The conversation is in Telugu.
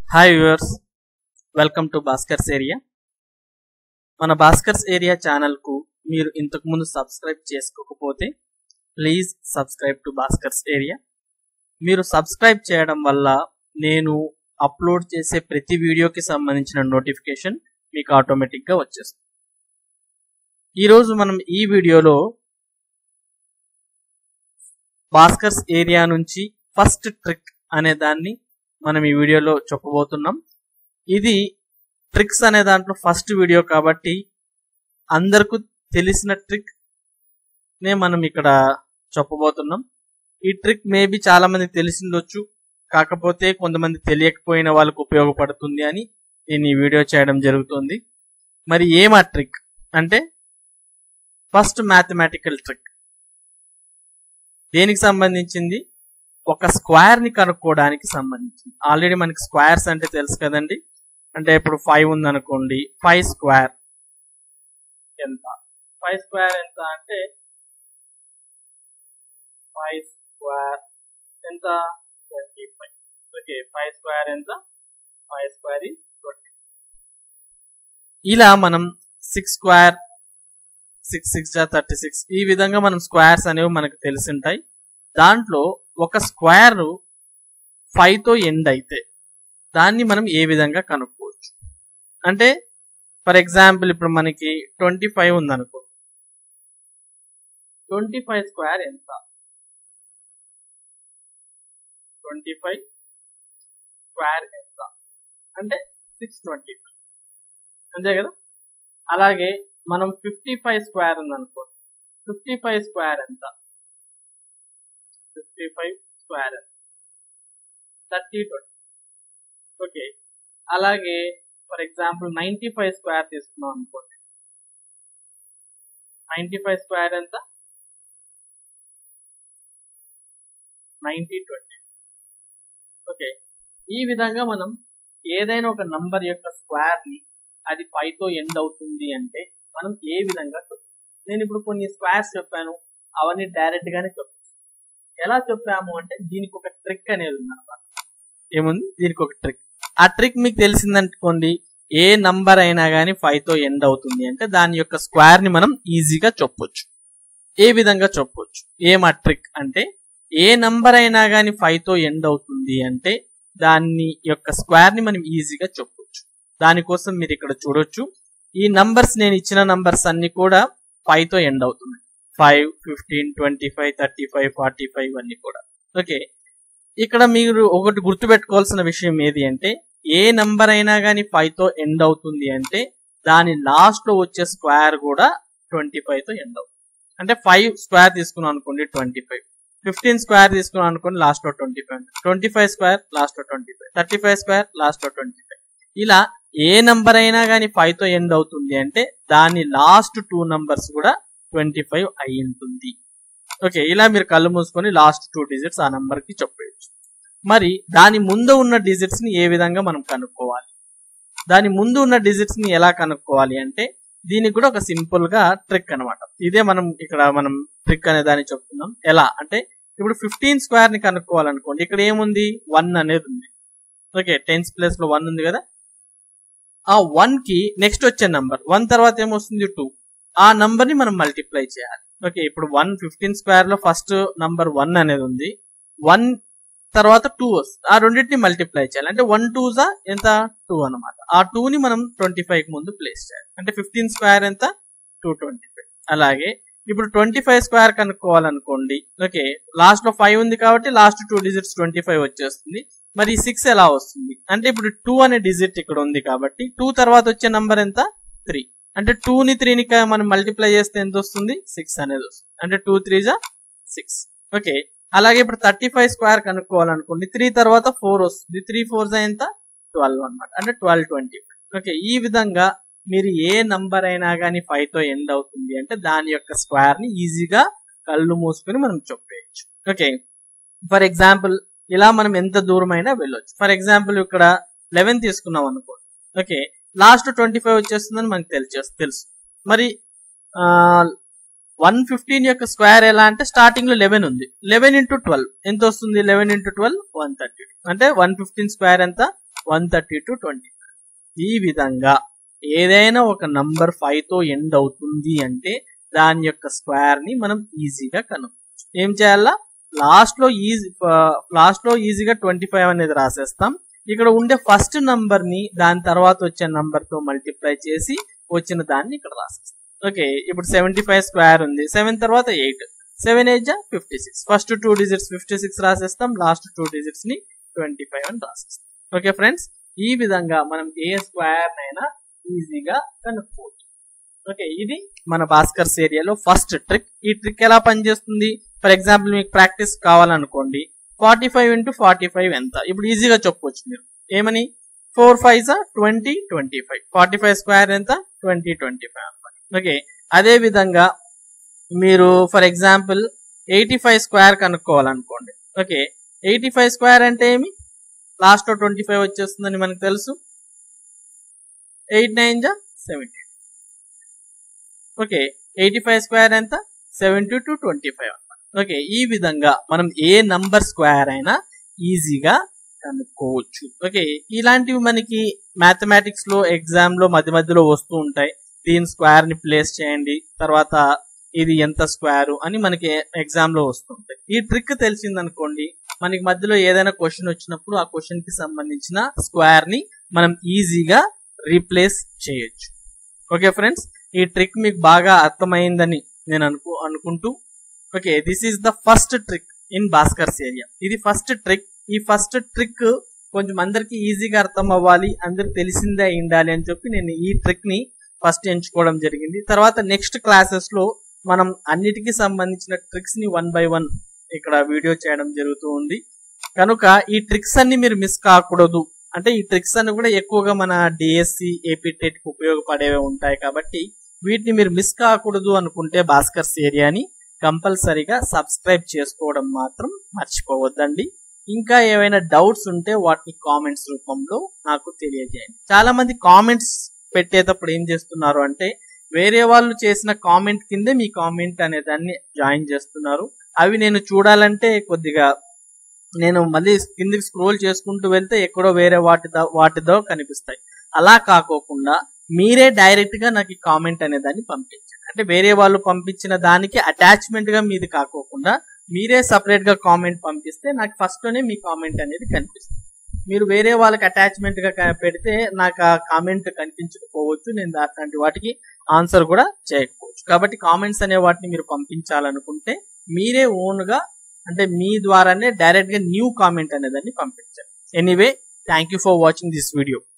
hi viewers welcome to Bhaskar's area మన భాస్కర్స్ ఏరియా ఛానల్కు మీరు ఇంతకుముందు సబ్స్క్రైబ్ చేసుకోకపోతే please subscribe to Bhaskar's area మీరు సబ్స్క్రైబ్ చేయడం వల్ల నేను అప్లోడ్ చేసే ప్రతి వీడియోకి సంబంధించిన నోటిఫికేషన్ మీకు ఆటోమేటిక్గా వచ్చేస్తుంది ఈరోజు మనం ఈ వీడియోలో భాస్కర్స్ ఏరియా నుంచి ఫస్ట్ ట్రిక్ అనే దాన్ని మనం ఈ వీడియోలో చెప్పబోతున్నాం ఇది ట్రిక్స్ అనే దాంట్లో ఫస్ట్ వీడియో కాబట్టి అందరికీ తెలిసిన ట్రిక్ నే మనం ఇక్కడ చెప్పబోతున్నాం ఈ ట్రిక్ మేబీ చాలా మంది తెలిసిండొచ్చు కాకపోతే కొంతమంది తెలియకపోయిన వాళ్ళకు ఉపయోగపడుతుంది అని నేను ఈ వీడియో చేయడం జరుగుతుంది మరి ఏం ఆ ట్రిక్ అంటే ఫస్ట్ మ్యాథమెటికల్ ట్రిక్ దేనికి సంబంధించింది ఒక స్క్వేర్ ని కనుక్కోవడానికి సంబంధించింది ఆల్రెడీ మనకి స్క్వేర్స్ అంటే తెలుసు కదండి అంటే ఇప్పుడు ఫైవ్ ఉంది అనుకోండి ఫైవ్ స్క్వేర్ ఎంత ఫైవ్ స్క్వేర్ ఎంత అంటే ఫైవ్ స్క్వేర్ ఎంత twenty five okay five square ఎంత ఫైవ్ స్క్వేర్ ఈ ట్వంటీ ఇలా మనం six square six six thirty six ఈ విధంగా మనం స్క్వేర్స్ అనేవి మనకు తెలిసి ఉంటాయి దాంట్లో ఒక స్క్వేర్ ఫైవ్ తో ఎండ్ అయితే దాన్ని మనం ఏ విధంగా కనుక్కోవచ్చు అంటే ఫర్ ఎగ్జాంపుల్ ఇప్పుడు మనకి ట్వంటీ ఫైవ్ ఉందనుకో ట్వంటీ ఫైవ్ స్క్వేర్ ఎంత ట్వంటీ ఫైవ్ స్క్వేర్ ఎంత అంటే సిక్స్ ట్వంటీ ఫైవ్ అంతే కదా అలాగే మనం ఫిఫ్టీ ఫైవ్ స్క్వేర్ ఉందనుకో ఫిఫ్టీ ఫైవ్ స్క్వేర్ ఎంత fifty five square thirty twenty okay అలాగే for example ninety five square తీసుకున్నాం అనుకోండి నైంటీ ఫైవ్ స్క్వేర్ ఎంత నైంటీ ట్వంటీ ఓకే ఈ విధంగా మనం ఏదైనా ఒక నంబర్ యొక్క స్క్వేర్ ని అది ఫైవ్ తో ఎండ్ అవుతుంది అంటే మనం ఏ విధంగా నేను ఇప్పుడు కొన్ని స్క్వేర్స్ చెప్పాను అవన్నీ డైరెక్ట్ గానే చెప్పాను ఎలా చెప్పాము అంటే దీనికి ఒక ట్రిక్ అనేది ఉందన్నమాట ఏముంది దీనికి ఒక ట్రిక్ ఆ ట్రిక్ మీకు తెలిసిందనుకోండి ఏ నంబర్ అయినా కానీ ఫైవ్ తో ఎండ్ అవుతుంది అంటే దాని యొక్క స్క్వేర్ ని మనం ఈజీగా చెప్పొచ్చు ఏ విధంగా చెప్పొచ్చు ఏం ఆ ట్రిక్ అంటే ఏ నంబర్ అయినా కానీ ఫైవ్ తో ఎండ్ అవుతుంది అంటే దాని యొక్క స్క్వేర్ ని మనం ఈజీగా చెప్పొచ్చు దానికోసం మీరు ఇక్కడ చూడొచ్చు ఈ నంబర్స్ నేను ఇచ్చిన నంబర్స్ అన్ని కూడా ఫైవ్ తో ఎండ్ అవుతున్నాయి five fifteen twenty five thirty five forty five అన్ని కూడా ఓకే ఇక్కడ మీరు ఒకటి గుర్తుపెట్టుకోవాల్సిన విషయం ఏది అంటే ఏ నంబర్ అయినా కానీ ఫైవ్ తో ఎండ్ అవుతుంది అంటే దాని లాస్ట్ లో వచ్చే స్క్వేర్ కూడా ట్వంటీ ఫైవ్ తో ఎండ్ అవుతుంది అంటే ఫైవ్ స్క్వేర్ తీసుకున్నాం అనుకోండి ట్వంటీ ఫైవ్ ఫిఫ్టీన్ స్క్వేర్ తీసుకున్నాం అనుకోండి లాస్ట్ లో twenty five twenty five square last లో twenty five thirty five square last లో ట్వంటీ ఫైవ్ ఇలా ఏ నంబర్ అయినా కానీ ఫైవ్ తో ఎండ్ అవుతుంది అంటే దాని లాస్ట్ టూ నంబర్స్ కూడా ట్వంటీ ఫైవ్ అయి ఉంటుంది ఓకే ఇలా మీరు కళ్ళు మూసుకొని లాస్ట్ టూ డిజిట్స్ ఆ నంబర్ కి చెప్పేయచ్చు మరి దాని ముందు ఉన్న డిజిట్స్ ని ఏ విధంగా మనం కనుక్కోవాలి దాని ముందు ఉన్న డిజిట్స్ ని ఎలా కనుక్కోవాలి అంటే దీనికి కూడా ఒక సింపుల్ గా ట్రిక్ అనమాట ఇదే మనం ఇక్కడ మనం ట్రిక్ అనే దాన్ని చెప్తున్నాం ఎలా అంటే ఇప్పుడు ఫిఫ్టీన్ స్క్వేర్ ని కనుక్కోవాలనుకోండి ఇక్కడ ఏముంది వన్ అనేది ఉంది ఓకే టెన్స్ ప్లేస్ లో వన్ ఉంది కదా ఆ వన్ కి నెక్స్ట్ వచ్చే నంబర్ వన్ తర్వాత ఏమొస్తుంది టూ ఆ నంబర్ ని మనం మల్టిప్లై చేయాలి ఓకే ఇప్పుడు వన్ ఫిఫ్టీన్ స్క్వేర్ లో ఫస్ట్ నంబర్ వన్ అనేది ఉంది వన్ తర్వాత టూ వస్తుంది ఆ రెండింటిని మల్టిప్లై చేయాలి అంటే వన్ టూ జా ఎంత టూ అనమాట ఆ టూ ని మనం ట్వంటీ ఫైవ్ కి ముందు ప్లేస్ చేయాలి అంటే ఫిఫ్టీన్ స్క్వేర్ ఎంత టూ ట్వంటీ ఫైవ్ అలాగే ఇప్పుడు ట్వంటీ ఫైవ్ స్క్వేర్ కనుక్కోవాలనుకోండి ఓకే లాస్ట్ లో ఫైవ్ ఉంది కాబట్టి last two digits twenty five వచ్చేస్తుంది మరి సిక్స్ ఎలా వస్తుంది అంటే ఇప్పుడు టూ అనే డిజిట్ ఇక్కడ ఉంది కాబట్టి టూ తర్వాత వచ్చే నంబర్ ఎంత త్రీ అంటే టూ ని త్రీని మనం మల్టిప్లై చేస్తే ఎంత వస్తుంది సిక్స్ అనేది వస్తుంది అంటే టూ త్రీ జా సిక్స్ ఓకే అలాగే ఇప్పుడు థర్టీ ఫైవ్ స్క్వేర్ కనుక్కోవాలనుకోండి త్రీ తర్వాత ఫోర్ వస్తుంది త్రీ ఫోర్ జా ఎంత ట్వెల్వ్ అనమాట అంటే ట్వెల్వ్ ట్వంటీ ఓకే ఈ విధంగా మీరు ఏ నంబర్ అయినా కానీ ఫైవ్ తో ఎండ్ అవుతుంది అంటే దాని యొక్క స్క్వేర్ ని ఈజీగా కళ్ళు మూసుకొని మనం చెప్పేయచ్చు ఓకే ఫర్ ఎగ్జాంపుల్ ఇలా మనం ఎంత దూరం అయినా వెళ్ళొచ్చు ఫర్ ఎగ్జాంపుల్ ఇక్కడ లెవెన్ తీసుకున్నాం అనుకోండి ఓకే లాస్ట్ ట్వంటీ ఫైవ్ వచ్చేస్తుందని మనకు తెలుసు తెలుసు మరి వన్ ఫిఫ్టీన్ యొక్క స్క్వేర్ ఎలా అంటే స్టార్టింగ్ లో లెవెన్ ఉంది లెవెన్ ఇంటూ ట్వెల్వ్ ఎంత వస్తుంది eleven into twelve one thirty అంటే వన్ ఫిఫ్టీన్ స్క్వేర్ ఎంత వన్ థర్టీ టు ట్వంటీ ఈ విధంగా ఏదైనా ఒక నంబర్ ఫైవ్ తో ఎండ్ అవుతుంది అంటే దాని యొక్క స్క్వేర్ ని మనం ఈజీగా కనుక్కోవచ్చు ఏం చేయాలా లాస్ట్ లో ఈజీ లాస్ట్ లో ఈజీగా ట్వంటీ ఫైవ్ అనేది రాసేస్తాం ఇక్కడ ఉండే ఫస్ట్ నంబర్ ని దాని తర్వాత వచ్చే నంబర్ తో మల్టిప్లై చేసి వచ్చిన దాన్ని ఇక్కడ రాసేస్తాం ఓకే ఇప్పుడు సెవెంటీ ఫైవ్ స్క్వేర్ ఉంది సెవెన్ తర్వాత ఎయిట్ సెవెన్ ఎయిట్ జా fifty six first two digits fifty six రాసేస్తాం లాస్ట్ టూ డిజిట్స్ ని ట్వంటీ ఫైవ్ అని రాసేస్తాం ఓకే ఫ్రెండ్స్ ఈ విధంగా మనం ఏ స్క్వేర్ అయినా ఈజీగా కనుక్కోవచ్చు ఓకే ఇది మన భాస్కర్స్ ఏరియాలో ఫస్ట్ ట్రిక్ ఈ ట్రిక్ ఎలా పనిచేస్తుంది ఫర్ ఎగ్జాంపుల్ మీకు ప్రాక్టీస్ కావాలనుకోండి forty five into forty five ఎంత ఇప్పుడు ఈజీగా చెప్పొచ్చు మీరు ఏమని ఫోర్ ఫైవ్ జా twenty twenty five forty five square ఎంత ట్వంటీ ట్వంటీ ఫైవ్ అనమాట ఓకే అదే విధంగా మీరు for example eighty five square కనుక్కోవాలనుకోండి ఓకే ఎయిటీ ఫైవ్ స్క్వేర్ అంటే ఏమి లాస్ట్ ట్వంటీ ఫైవ్ వచ్చేస్తుందని మనకు తెలుసు ఎయిట్ నైన్ జా seventy okay eighty five square ఎంత seventy two twenty five okay ఈ విధంగా మనం ఏ నంబర్ స్క్వేర్ అయినా ఈజీగా కనుక్కోవచ్చు ఓకే ఇలాంటివి మనకి మ్యాథమెటిక్స్ లో ఎగ్జామ్ లో మధ్య మధ్యలో వస్తూ ఉంటాయి దీని స్క్వేర్ ని ప్లేస్ చేయండి తర్వాత ఇది ఎంత స్క్వేర్ అని మనకి ఎగ్జామ్ లో వస్తుంటాయి ఈ ట్రిక్ తెలిసిందనుకోండి మనకి మధ్యలో ఏదైనా క్వశ్చన్ వచ్చినప్పుడు ఆ క్వశ్చన్ కి సంబంధించిన స్క్వేర్ ని మనం ఈజీగా రీప్లేస్ చేయొచ్చు ఓకే ఫ్రెండ్స్ ఈ ట్రిక్ మీకు బాగా అర్థమైందని నేను అనుకు అనుకుంటూ okay this is the first trick in Bhaskar's area ఇది ఫస్ట్ ట్రిక్ ఈ ఫస్ట్ ట్రిక్ కొంచెం అందరికి ఈజీగా అర్థం అవ్వాలి అందరికి తెలిసిందే అయి ఉండాలి అని చెప్పి నేను ఈ ట్రిక్ ని ఫస్ట్ ఎంచుకోవడం జరిగింది తర్వాత నెక్స్ట్ క్లాసెస్ లో మనం అన్నిటికీ సంబంధించిన ట్రిక్స్ ని వన్ బై వన్ ఇక్కడ వీడియో చేయడం జరుగుతూ ఉంది కనుక ఈ ట్రిక్స్ అన్ని మీరు మిస్ కాకూడదు అంటే ఈ ట్రిక్స్ అన్ని కూడా ఎక్కువగా మన డిఎస్సి ఏపీ టెట్ కి ఉపయోగపడేవి ఉంటాయి కాబట్టి వీటిని మీరు మిస్ కాకూడదు అనుకుంటే భాస్కర్స్ ఏరియాని కంపల్సరీగా సబ్స్క్రైబ్ చేసుకోవడం మాత్రం మర్చిపోవద్దండి ఇంకా ఏవైనా డౌట్స్ ఉంటే వాటిని కామెంట్స్ రూపంలో నాకు తెలియజేయండి చాలా మంది కామెంట్స్ పెట్టేటప్పుడు ఏం చేస్తున్నారు అంటే వేరే వాళ్ళు చేసిన కామెంట్ కిందే మీ కామెంట్ అనే దాన్ని జాయిన్ చేస్తున్నారు అవి నేను చూడాలంటే కొద్దిగా నేను మళ్ళీ కిందికి స్క్రోల్ చేసుకుంటూ వెళ్తే ఎక్కడో వేరే వాటిదో వాటిదో కనిపిస్తాయి అలా కాకోకుండా మీరే డైరెక్ట్ గా నాకు ఈ కామెంట్ అనే దాన్ని పంపించండి అంటే వేరే వాళ్ళు పంపించిన దానికి అటాచ్మెంట్ గా మీది కాకోకుండా మీరే సపరేట్ గా కామెంట్ పంపిస్తే నాకు ఫస్ట్ లోనే మీ కామెంట్ అనేది కనిపిస్తుంది మీరు వేరే వాళ్ళకి అటాచ్మెంట్ గా క- పెడితే నాకు ఆ కామెంట్ కనిపించకపోవచ్చు నేను అట్లాంటి వాటికి ఆన్సర్ కూడా చేయకపోవచ్చు కాబట్టి కామెంట్స్ అనే వాటిని మీరు పంపించాలనుకుంటే మీరే ఓన్ గా అంటే మీ ద్వారానే డైరెక్ట్ గా న్యూ కామెంట్ అనేదాన్ని పంపించాలి anyway thank you for watching this video